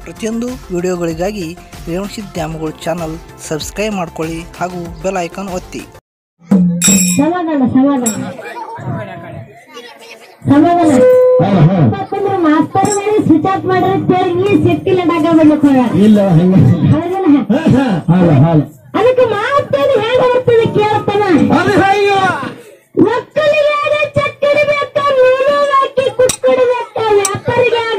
ಪ್ರತಿಯೊಂದು ವಿಡಿಯೋಗಳಿಗಾಗಿ Revanasiddha ದ್ಯಾಮಗಳು channel subscribe ಮಾಡ್ಕೊಳ್ಳಿ ಹಾಗೂ ಬೆಲ್ ಐಕಾನ್ ಒತ್ತಿ ಸಮಾಧಾನ ಸಮಾಧಾನ ಸಮಾಧಾನ ಯಾಕಂದ್ರೆ ಮಾಸ್ತರ್ ಮೇಲೆ ಸ್ವಿಚ್ ಆಫ್ ಮಾಡಿರ್ತೇಳಿ ನೀ ಸಿಟ್ಟಿಲ್ಲ ಡಾಗ ಬಿಡ್ಲಿಕ್ಕೆ ಹೋಗ ಇಲ್ಲ ಹಂಗ ಹೌದಲ್ಲ ಹಾಲ ಹಾಲ ಅದಕ್ಕೆ ಮಾಸ್ತರ್ ಹೇಗ ಬರ್ತದೆ ಕೇಳ್ತಾನ ಅದು ಹೇಗೆ ಮಕ್ಕಳಿಗೆ ಆಗ ಚಕ್ಕಡಿಬೇಕ ನೂಲು ಹಾಕಿ ಕುಕ್ಕಡಿಬೇಕ ವ್ಯಾಪಾರಿಗೆ ಆಗ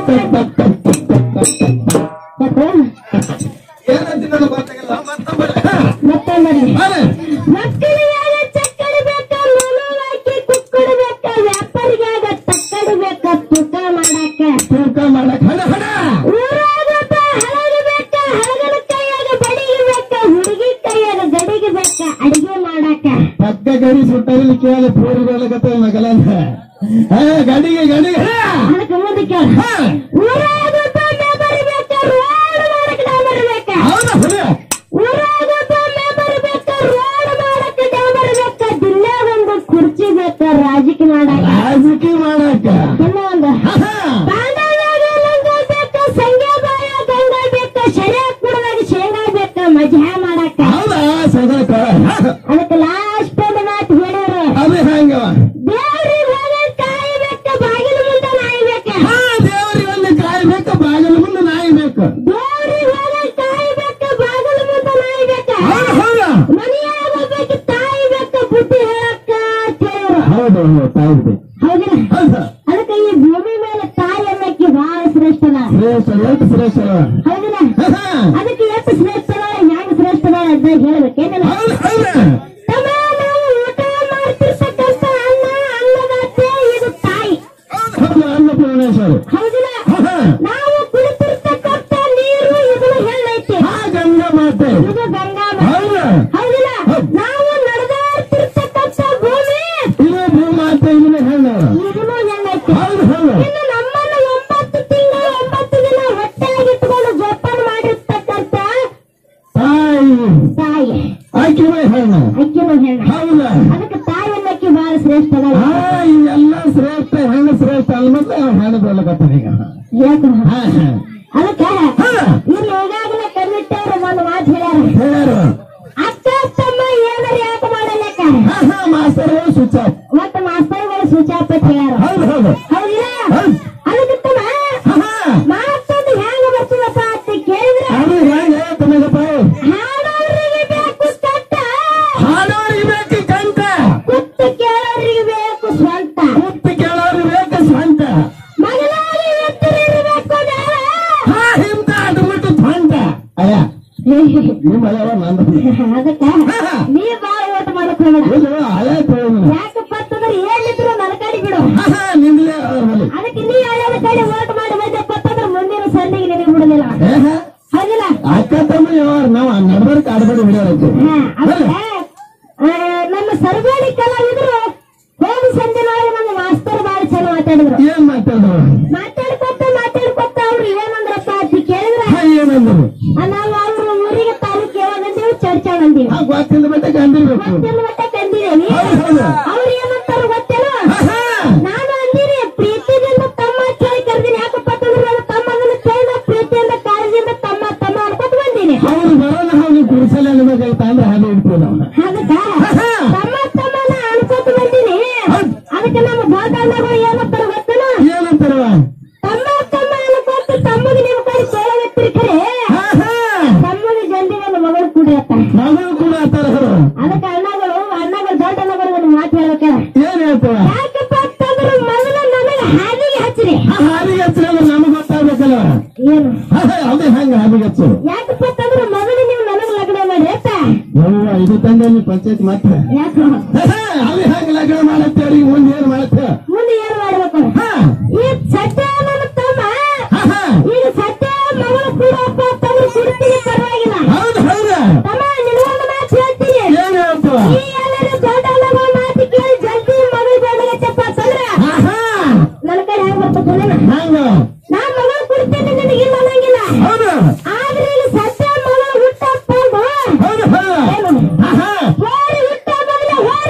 ಏನಂತ ನನಗೆ ಗೊತ್ತಾಗಿಲ್ಲ ಮತ್ತೊಬ್ಬರು. ಮತ್ತೆ ಮಾಡಿ ಹಾಲೆ. ಮಕ್ಕಳಿಗೆ ಆಗ ಚಕ್ಕಡಿಬೇಕ ನೂಲು ಹಾಕಿ ಕುಕ್ಕಡಿಬೇಕ ವ್ಯಾಪಾರಿಗೆ ಆಗ ತಕ್ಕಡಿಬೇಕ ತೂಕ ಮಾಡಾಕ ತೂಕ ಮಾಡಕ್ ಹಣ ಹಣ ಊರಾಗ ಹಳಗಬೇಕ ಹಳಗನ ಕೈಯಾಗ ಬಡಿಗೆ ಬೇಕ ಹುಡುಗಿ ಕೈಯಾಗ ಗಡಿಗೆ ಬೇಕ ಅಡಿಗೆ ಮಾಡಾಕ ಪಕ್ಕ ಗಡಿ ಸುಟ್ಟಲ್ಲಿ ಕೇಳಿ ಪೂರಿ ಬೆಳಗತ್ತ ಮಗಲ ಹಾ ಗಡಿಗೆ ಗಡಿಗೆ ಹಾ. ಅದಕ್ಕೆ ಮುಂದೆ ಕೇಳ ಹಾ. ಊರಾಗ ಬೊಮ್ಮೆ ಬರಿಬೇಕ ರೋಡ್ ಮಾಡಕ್ ನಾ ಬರಬೇಕ ಹೌದಾ ಹುಲಿ? ಊರಾಗ ಬೊಮ್ಮೆ ಬರಿಬೇಕ ರೋಡ್ ಮಾಡಕ್ ನಾ ಬರಬೇಕ ದಿನ ಒಂದು ಕುರ್ಚಿ ಬೇಕ ರಾಜಕೀಯ ಮಾಡಾಕ ರಾಜಕೀಯ ಮಾಡಕ್ಕ ಇನ್ನ ಒಂದು ಹಾ, ಹಾ. ಬಾಂಧವ್ಯಾಗ ಲಂಗ ಬೇಕ ಸಂಗ್ಯಾ ಬಾಯ ಗಂಗ ಬೇಕ ಶರ್ಯ ಕುಡದಾಗ ಶೇಂಗಾ ಬೇಕ ಮಜಾ ಮಾಡಾಕ ಹೌದಾ ಸದಕ ಅದಕ್ಕೆ ಲಾಸ್ಟ್ ಒಂದು ಮಾತು ಹೇಳಿದ್ರು ಅದು ಹೆಂಗ ದೇವ್ರಿಗೆ ಹೋಗಿ ಕಾಯ್ಬೇಕ ಬಾಗಿಲು ಮುಂದೆ ನಾಯ್ಬೇಕ ಹಾ ದೇವರಿಗೆ ಒಂದು ಕಾಯ್ಬೇಕು ಬಾಗಿಲು ಮುಂದೆ ನಾಯಿ ಬೇಕು ದೇವ್ರಿಗೆ ಹೋಗಿ ಕಾಯ್ಬೇಕ ಬಾಗಿಲು ಮುಂದೆ ನಾಯ್ಬೇಕ ಹೌದು ಹೌದಾ ಮನೆಯಾಗ ಹೋಗ್ಬೇಕು ತಾಯ್ಬೇಕ ಬುದ್ಧಿ ಹೇಳಕ್ಕ ಅಂತ ಹೇಳಿದ್ರು ಹೌದು ಹೌದು ತಾಯಿದೆ ಹೌದಿಲ್ಲ ಹೌದಾ ಅದಕ್ಕೆ ಈ ಭೂಮಿ ಮೇಲೆ ತಾಯಿ ಅನ್ನಕ್ಕೆ ಬಹಳ ಶ್ರೇಷ್ಠನ ಶ್ರೇಷ್ಠ ಎಷ್ಟು ಶ್ರೇಷ್ಠ ಹೌದಿಲ್ಲ ಹಾ, ಹಾ. ಅದಕ್ಕೆ ಎಷ್ಟು ಶ್ರೇಷ್ಠನ ಹ್ಯಾಂಗ ಶ್ರೇಷ್ಠನ ಅಂತ ಹೇಳ್ಬೇಕೇನಿಲ್ಲ ಹೌದು ಹೌದು ತಮ್ಮ ನಾವು ಊಟ ಮಾಡ್ತಿರ್ತಕ್ಕಂಥ ಅನ್ನ ಅನ್ನದಾತೆ ಇದು ತಾಯಿ ಹೌದು ಅನ್ನಪೂರ್ಣೇಶ್ವರಿ ಹೌದಿಲ್ಲ ಹಾ, ಹಾ. ನಾವು ಕುಳಿತಿರ್ತಕ್ಕಂಥ ನೀರು ಇದು ಹೇಳೈತೆ ಹಾ ಗಂಗಾ ಮಾತೆ ಇದು ಗಂಗಾ ಮಾತೆ. ಹೌದು ಹೌದಿಲ್ಲ ನಾವು ನಡೆದಾಡ್ತಿರ್ತಕ್ಕಂಥ ಭೂಮಿ ಇದು ಭೂಮಾತೆ ಇದನ್ನ ಹೇಳ ಇದನ್ನು ಹೇಳೈತೆ ಹೌದು ಹೌದು ಇನ್ನು ನಮ್ಮನ್ನು ಒಂಬತ್ತು ತಿಂಗಳು ಒಂಬತ್ತು ದಿನ ಹೊಟ್ಟೆಯಾಗಿಟ್ಕೊಂಡು ಜೋಪಾನ ಮಾಡಿರ್ತಕ್ಕಂಥ ತಾಯಿ ತಾಯಿ ಆಕಿನ ಹೇಳ ಅಕ್ಕಿನೂ ಹೇಳ ಹೌದಾ ಅದಕ್ಕೆ ತಾಯಿ ಅನ್ನಕ್ಕೆ ಬಹಳ ಶ್ರೇಷ್ಠದ ಹಾ ಇವೆಲ್ಲ ಶ್ರೇಷ್ಠ ಹೆಣ್ಣು ಶ್ರೇಷ್ಠ ಅಲ್ಮತ್ತೆ ಹೆಣ್ಣು ಬರ್ಲಕತ್ತಾರ ಈಗ ಯಾಕೆ ಹಾ ಹಾ ಅದಕ್ಕೆ ಹಾ ಇಲ್ಲಿ ಈಗಾಗಲೇ ಕಣ್ಣಿಟ್ಟವ್ರು ಒಂದು ಮಾತು ಹೇಳ್ಯಾರ ಹೇಳ್ಯಾರು ಅಕ್ಕ ತಮ್ಮ ಏನಾರ ಯಾಕೆ ಮಾಡಲಕ್ಕ ಹಾ ಹಾ ಮಾಸ್ತರ್ ಸ್ವಿಚ್ ಆಫ್ ಮತ್ತೆ ಮಾಸ್ತರ್ಗಳು ಸೂಚಾಪ ಹೇಳ್ಯಾರ ಹೌದು ಹೌದು ಹೌದಿಲ್ಲ ಹೌದು ಅದಕ್ಕೆ ತಮ್ಮ ಹಾ ಹಾ ಮಾತೊಂದು ಹೆಂಗ ಬರ್ತದಪ್ಪ ಅಂತ ಕೇಳಿದ್ರೆ ಅದು ಹೆಂಗ ತನಗಪ್ಪ ಹಾಡೋರಿಗೆ ಬೇಕು ಕಟ್ಟ ಹಾಡೋರಿಗೆ ಬೇಕು ಕಂತ ಕುತ್ತು ಕೇಳೋರಿಗೆ ಬೇಕು ಸ್ವಂತ ಮುತ್ತು ಕೇಳೋರಿಗೆ ಬೇಕು ಸ್ವಂತ ಮಗನಾಗಿ ಎತ್ತರಿರ್ಬೇಕು ನ್ಯಾಯ. ಹಾ ಹಿಂದ ಅಡ್ಬಿಟ್ಟು ಸ್ವಂತ ಅಯ್ಯ ನಿಮ್ಮ ಅಯ್ಯವ ನಂದು ಅದಕ್ಕ ನೀ ಬಾಳ ಓಟ್ ಮಾಡಕ್ ಹೋಗ್ಬೇಡ ಇದು ಹಳೆ ತೋಳು ಯಾಕಪ್ಪ ಅಂತಂದ್ರೆ ಏನಿದ್ರು ನನ್ನ ಕಡೆ ಬಿಡು ಹಾ ಹಾ ನಿಮ್ಲೆ ಹೊಲಿ ಅದಕ್ಕೆ ನೀ ಹಳೆಯ ಕಡೆ ಓಟ್ ಮಾಡಿ ಬಂದಪ್ಪ ಅಂತಂದ್ರೆ ಮುಂದಿನ ಸಂದಿಗೆ ನಿನಗೆ ಬಿಡುದಿಲ್ಲ ಏ ಹಾ ಹೌದಿಲ್ಲ ಅಕ್ಕ ತಮ್ಮ ಯಾವಾರ ನಾವು ನಡ್ಬರ್ಕ್ ಆಡ್ಬೇಡಿ ಬಿಡೋದಕ್ಕೆ ಹಾ, ಅದಕ್ಕೆ ಆ, ನಮ್ಮ ಸರ್ಗೋಡಿ ಕಲಾವಿದರು ಹೋಗಿ ಸಂಜೆ ನಾಳೆ ನಮ್ಮ ಮಾಸ್ತರ್ ಬಾಳ ಚಲೋ ಮಾತಾಡಿದ್ರು ಏನ್ ಮಾತಾಡೋರು ಮಾತಾಡ್ಕೊತ ಮಾತಾಡ್ಕೊತ ಅವ್ರು ಏನಂದ್ರಪ್ಪ ಅಂತ ಕೇಳಿದ್ರೆ ಹಾ ಏನಂದ್ರು ಆ, ನಾವು ಅವ್ರ ಊರಿಗೆ ತಾಲೂಕು ಯಾವಾಗಂದೀವಿ ಚರ್ಚಾ ಬಂದೀವಿ ಹಾ ಗೊತ್ತಿಲ್ಲ ಮತ್ತೆ ಕಂದಿರ್ಬೇಕು ಮತ್ತೆಲ್ಲ ಮತ್ತೆ ಕಂದಿದ್ದೇವಿ ಹೌದು ಹೌದು ಅವ್ರು ಏನಂತಾರ ಗೊತ್ತೇನೋ ಹಾ ಹಾ ನಾನು ಅಂದಿರಿ ಪ್ರೀತಿಯಿಂದ ತಮ್ಮ ಕೇಳಿ ಕರ್ದೀನಿ ಯಾಕಪ್ಪ ಅಂತಂದ್ರೆ ನಾನು ತಮ್ಮ ಅದನ್ನ ಕೇಳಿದ ಪ್ರೀತಿಯಿಂದ ಕಾಳಜಿಯಿಂದ ತಮ್ಮ ತಮ್ಮ ಅನ್ಕೊತ ಬಂದೀನಿ ಅವ್ರು ಬರೋಣ ಅವ್ನು ಕುಡಿಸಲ್ಲ ಅನ್ಬೇಕಾಯ್ತ ಅಂದ್ರೆ ಹಾಗೆ ಇಡ್ತೀವಿ ನಾವು ಅದಕ್ಕ ತಮ್ಮ ತಮ್ಮನ ಅನ್ಕೊತ ಬಂದೀನಿ ಅದಕ್ಕೆ ನಮ್ಮ ಗೋಕರ್ಣಗಳು ಏನಂತಾರ ಗೊತ್ತೇನೋ ಏನಂತಾರವ ತಮ್ಮ ತಮ್ಮ ಅನ್ಕೊತ ತಮ್ಮಗೆ ನಿಮ್ಮ ಕಡೆ ಕೇಳಗತ್ತಿರಿ ಖರೆ ಹಾ ಹಾ ತಮ್ಮಗೆ ಜಲ್ದಿ ಒಂದು ಮಗಳು ಕುಡಿಯತ್ತ ಮಗಳು ಕೂಡ ಆತರ ಅದಕ್ಕೆ ಅಣ್ಣಗಳು ಅಣ್ಣಗಳು ದೊಡ್ಡ ಅಣ್ಣಗಳು ಒಂದು ಮಾತು ಹೇಳ್ಬೇಕ ಏನ್ ಹೇಳ್ತಾರ ಯಾಕಪ್ಪ ಅಂತಂದ್ರೆ ಮೊದಲು ನನಗೆ ಹಾದಿಗೆ ಹಚ್ಚಿರಿ ಆ ಹಾದಿಗೆ ಹಚ್ಚಿದ್ರೆ ನಮ್ಗೆ ಗೊತ್ತಾಗ್ಬೇಕಲ್ಲ ಏನು ಹಾ ಹಾ ಅದೇ ಹಂಗ ಹಾದಿಗೆ ಹಚ್ಚು ಯಾಕಪ್ಪ ಅಂತಂದ್ರೆ ಮೊದಲು ನೀವು ನನಗೆ ಲಗ್ನ ಮಾಡಿ ಆಯ್ತ ಯವ್ವ ಇದು ತಂದೆ ನೀ ಪಂಚಾಯತ್ ಮಾತ್ರ ಯಾಕೆ ಅದೇ ಹಂಗ ಲಗ್ನ ಮಾಡತ್ತೇಳಿ ಮುಂದೆ ಏನ್ ಮಾಡತ್ತೆ ಮುಂದೆ ಏನ್ ಮಾಡ್ಬೇಕು ಹಾ ಈ ಸತ್ಯ ನನ್ನ ತಮ್ಮ ಹಾ ಹಾ ಈಗ ಸತ್ಯ ಮಗಳು ಕೂಡಪ್ಪ ಅಂತಂದ್ರೆ ಕುಡ್ತೀನಿ ಪರವಾಗಿಲ್ಲ ಹೌದು ಹೌದು ತಮ್ಮ ನಿನಗೊಂದು ಮಾತು ಹೇಳ್ತೀನಿ ಏನ್ ಹೇಳ್ತಾವ ಈ ಎಲ್ಲರೂ ದೊಡ್ಡ ಅಣ್ಣಗಳ ಮಾತು ಕೇಳಿ ಜಲ್ದಿ ಮಗಳು ಬೇಡಗತ್ತಪ್ಪ ಅಂತಂದ್ರೆ ಹಾ ಹಾ ನನ್ನ ಕಡೆ ಹೆಂಗ್ ಬರ್ತದೆ ಹಂಗ ನಾ ಮಗಳು ಕುಡ್ತೀನಿ ನಿನಗಿಲ್ಲ ಅನ್ನಂಗಿಲ್ಲ ಹೌದು ಆದ್ರೆ ಈಗ ಸತ್ಯ ಮಗಳು ಹುಟ್ಟಪ್ಪ ಅಂದು ಹೌದು ಹೌದು ಏನು ಹಾ ಹಾ ಹೋರಿ ಹುಟ್ಟ ಬಂದ್ರೆ ಹೋರಿ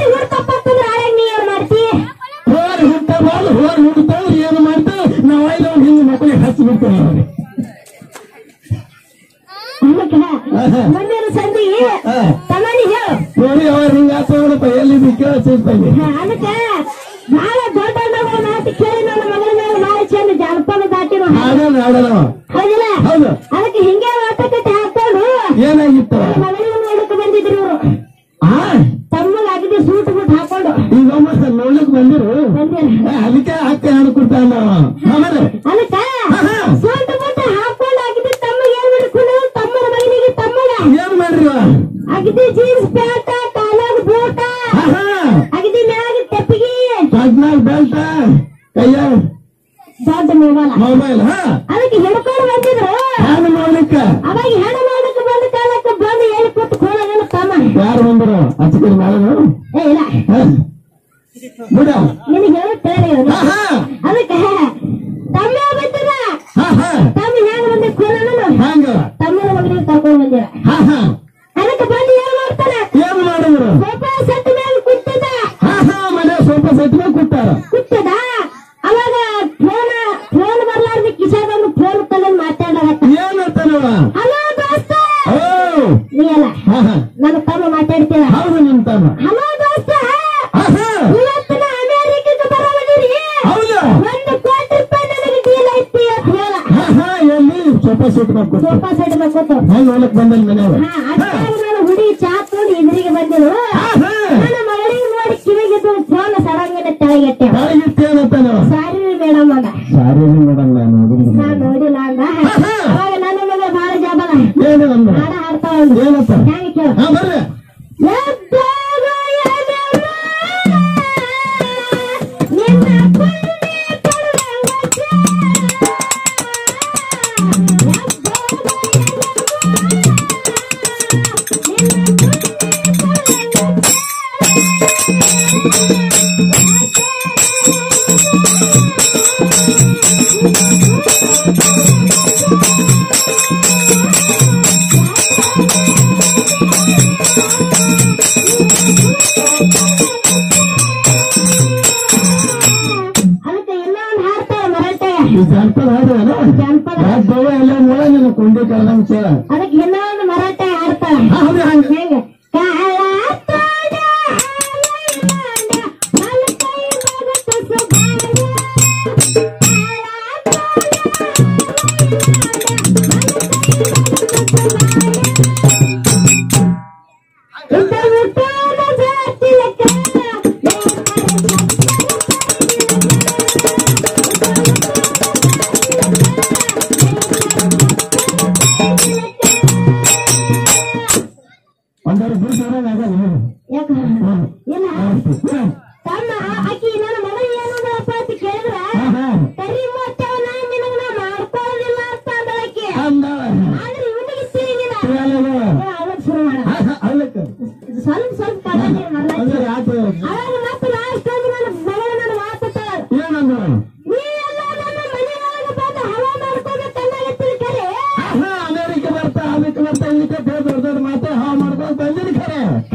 ಮುಂದಿನ ಸಂಧಿ ಹಾ. ತಮ್ಮನಿ ಹೇಳು ನೋಡಿ ಅವ್ರ ಹಿಂಗ ನೋಡಪ್ಪ ಎಲ್ಲಿದ್ದು ಕೇಳ ಸಿಗ್ತಾನೆ ಹಾ, ಅದಕ್ಕೆ ಬಹಳ ದೊಡ್ಡ ಅಣ್ಣಗಳ ಮಾತು ಕೇಳಿ ನನ್ನ ಮಗಳ ಮೇಲೆ ಬಹಳ ಚಂದ ಜಾನಪದ ದಾಟಿನ ಹಾಡಲ್ಲ ಹಾಡಲ್ಲವ ಹೌದಿಲ್ಲ ಹೌದು ಅದಕ್ಕೆ ಹಿಂಗೆ ಮಾತುಕತೆ ಹಾಕೊಂಡು ಏನಾಗಿತ್ತು ಮಗಳಿಗೆ ನೋಡಕ್ ಬಂದಿದ್ರು ಇವರು ಆ ತಮ್ಮಗ ಅಗದಿ ಸೂಟ್ ಬಿಟ್ಟು ಹಾಕೊಂಡು ಈಗ ಒಮ್ಮ ನೋಡ್ಲಿಕ್ ಬಂದಿರು ಬಂದಿರ ಏ, ಅದಕ್ಕೆ ಅಕ್ಕ ಹಾಡು ಕೊಡ್ತಾನ ಆಮೇಲೆ ಅದಕ್ಕ ಆಹಾ. ಸೂಟ್ ಬಿಟ್ಟು ಹಾಕೊಂಡು ಅಗದಿ ತಮ್ಮಗೆ ಏನ್ ಮಾಡ್ಕೊಂಡು ತಮ್ಮನ ಮಗನಿಗೆ ತಮ್ಮಗ ಏನ್ ಮಾಡ್ರಿ ಅಗದಿ ಜೀನ್ಸ್ ಪ್ಯಾಂಟ್ ಕಾಲಾಗ ಬೂಟ ಆಹಾ ಅಗದಿ ಮ್ಯಾಗ ತೆಪ್ಪಿಗೆ ಕಡ್ನಾಗ್ ಬೆಲ್ಟ ಕೈಯ ದೊಡ್ಡ ಮೊಬೈಲ್ ಮೊಬೈಲ್ ಹಾ ಅದಕ್ಕೆ ಹಿಡ್ಕೊಂಡು ಬಂದಿದ್ರು ಹಾಡು ನೋಡ್ಲಿಕ್ಕ ಅವಾಗ ಹೆಣ್ಣು ಮಾಡಕ್ಕೆ ಬಂದ ಕಾಲಕ್ಕೆ ಬಂದು ಎಲ್ಲಿ ಕೂತು ಕೋಲಾಗಲ್ಲ ತಮ್ಮ ಯಾರು ಬಂದ್ರು ಹಚ್ಚಿಕೊಂಡು ನಾನು ಏ ಇಲ್ಲ ಬಿಡ ನಿನಗೆ ಹೇಳುತ್ತೇನೆ ಆಹಾ ಅದಕ್ಕೆ ತಮ್ಮ ಬಂದಿರ ಹಾ ಹಾ ತಮ್ಮ ಹೆಂಗ್ ಬಂದ ಕೋಲನು ಹಂಗ ತಮ್ಮನ ಮಗನಿಗೆ ಕರ್ಕೊಂಡು ಬಂದಿರ ಹಾ ಹಾ ಅದಕ್ಕೆ ಬಂದು ಏನ್ ಮಾಡ್ತಾನೆ ಏನ್ ಮಾಡಿದ್ರು ಸೋಫಾ ಸೆಟ್ ಮೇಲೆ ಕುತ್ತಿದ ಹಾ ಹಾ ಮನೆ ಸ್ವಲ್ಪ ಸೆಟ್ ಮೇಲೆ ಕೂತಾರ ಕುತ್ತದ ಅವಾಗ ಫೋನ್ ಫೋನ್ ಬರ್ಲಾರ್ದ ಕಿಶಾದೊಂದು ಫೋನ್ ತಗೊಂಡು ಮಾತಾಡಕತ್ತ ಏನ್ ಅಂತಾನವ ಹಲೋ ದೋಸ್ತ ಓ ನೀ ಅಲ್ಲ ಹಾ ಹಾ ನನ್ನ ತಮ್ಮ ಮಾತಾಡ್ತೀರ ಹೌದು ನಿಂತಾನ ಹಲೋ ದೋಸ್ತ ಹಾ ಹಾ ಇವತ್ತು ನಾ ಅಮೇರಿಕಕ್ಕೆ ಬರೋದಿರಿ ಹೌದು ಒಂದು ಕೋಟಿ ರೂಪಾಯಿ ನನಗೆ ಡೀಲ್ ಐತಿ ಅಂತ ಹೇಳ ಹಾ ಹಾ ಎಲ್ಲಿ ಸ್ವಲ್ಪ ಸೆಟ್ ಮೇಲೆ ಕೂತ ಸೋಫಾ ಸೆಟ್ ಮೇಲೆ ಕೂತು ಹೆಂಗ್ ನೋಡಕ್ ಬಂದಲ್ ಮನೆಯವ ಹಾ ಅಷ್ಟಾಗಿ ನಾನು ಹುಡುಗಿ ಚಾ ನೋಡಿ ಎದುರಿಗೆ ಬಂದಿರು ಹಾ ಹಾ ನನ್ನ ಮಗಳಿಗೆ ನೋಡಿ ಕಿವಿಗಿದ್ದು ಫೋನ್ ಸಡಂಗನೆ ತೆಳಗೆಟ್ಟೆ ಏನಂತಾನವ ಸಾರಿ ಮೇಡಮ್ ಅಂದ ಸಾರಿ ಮೇಡಮ್ ನಾನು ಹುಡುಗ್ರು. ನಾ ನೋಡಿಲ್ಲ ಅಂದ ಅವಾಗ ನನ್ನ ಮಗ ಬಹಳ ಜಾಬಲ ಏನು ಅಂದ ಹಾಡ ಹಾಡ್ತಾ ಒಂದು ಏನಂತ ಹ್ಯಾಂಗ ಕೇಳು ಹಾ ಬರ್ರಿ ಎದ್ದಾಗ ಎದೆವ, ನಿನ್ನ ಕುಂಡಿ ಕರುಳಂಗ ಕೇಳ. ಅದಕ್ಕೆ ಇನ್ನೊಂದು ಹಾಡ್ತಾಳೆ ಮರಾಠೆ ಈ ಜಾನಪದ ಹಾಡುವೇನು ಜಾನಪದ ರಾಜ್ಯವ ಎಲ್ಲ ಮೂಲ ನಿನ್ನ ಕೊಂಡಿ ಕಳ್ದಂಗ್ ಚೇಳ ಅದಕ್ಕೆ ಇನ್ನೊಂದು ಮರಾಠೆ ಹಾಡ್ತಾಳೆ ಹಾ ಹೌದು ಹಂಗ ಹೆಂಗ ಕಾಳ ತೋಡ ಹಾಲೈಲಾಂಡ, ಮಲ್ಕೈ ಮಗತು ಸುಬಾರ. ಕಾಳ ತೋಡ ಹಾಲೈಲಾಂಡ, ಮಲ್ಕೈ ಮಗತು ಸುಬಾರ. ಇದ್ದ ಊಟದ ಜಾತಿಲಕ, ಒಂದರ ಬುರ್ಸ್ ಆಗಲ್ಲ ಯಾಕ ಇಲ್ಲ ತಮ್ಮ ಆಕಿ ನನ್ನ ಮಗ ಏನಂದ್ರಪ್ಪ ಅಂತ ಕೇಳಿದ್ರ ಹಾ ಹಾ ಕರಿ ಮೊತ್ತವನ್ನ ನಿನಗ ನಾ ಮಾಡ್ಕೊಳ್ಳೋದಿಲ್ಲ ಅಂತ ಅಂದಳಕಿ ಅಂದಾಳ ಆದ್ರೆ ಇವನಿಗೆ ತಿಳಿದಿಲ್ಲ ಕೇಳಲ್ಲ ಅವಾಗ ಶುರು ಮಾಡ ಹಾ ಹಾ ಅಲ್ಲಕ್ಕ ಸ್ವಲ್ಪ ಸ್ವಲ್ಪ ಕಾಲ ನೀರು ಮರ್ಲಾಕಿ. ಅಂದ್ರೆ ಆತು ಅವಾಗ ಮತ್ತೆ ಲಾಸ್ಟ್ ಆಗಿ ನನ್ನ ಮಗಳ ನನ್ನ ಮಾತಾಡ್ತಾಳ ಏನಂದ ನೀ ಎಲ್ಲ ನನ್ನ ಮನೆಯೊಳಗೆ ಬಂದು ಹವಾ ಮಾಡ್ಕೋಬೇಕು ಅನ್ನಕತ್ತೀರಿ ಕರೆ ಹಾ ಅಮೇರಿಕ ಬರ್ತಾ ಅದಕ್ಕೆ ಬರ್ತಾ ಇದಕ್ಕೆ ದೊಡ್ಡ ದೊಡ್ಡ ದೊಡ್ಡ ಮಾತೆ ಹಾ ಮಾಡ್ಕೊಂಡು ಬಂದಿರಿ ಖರೆ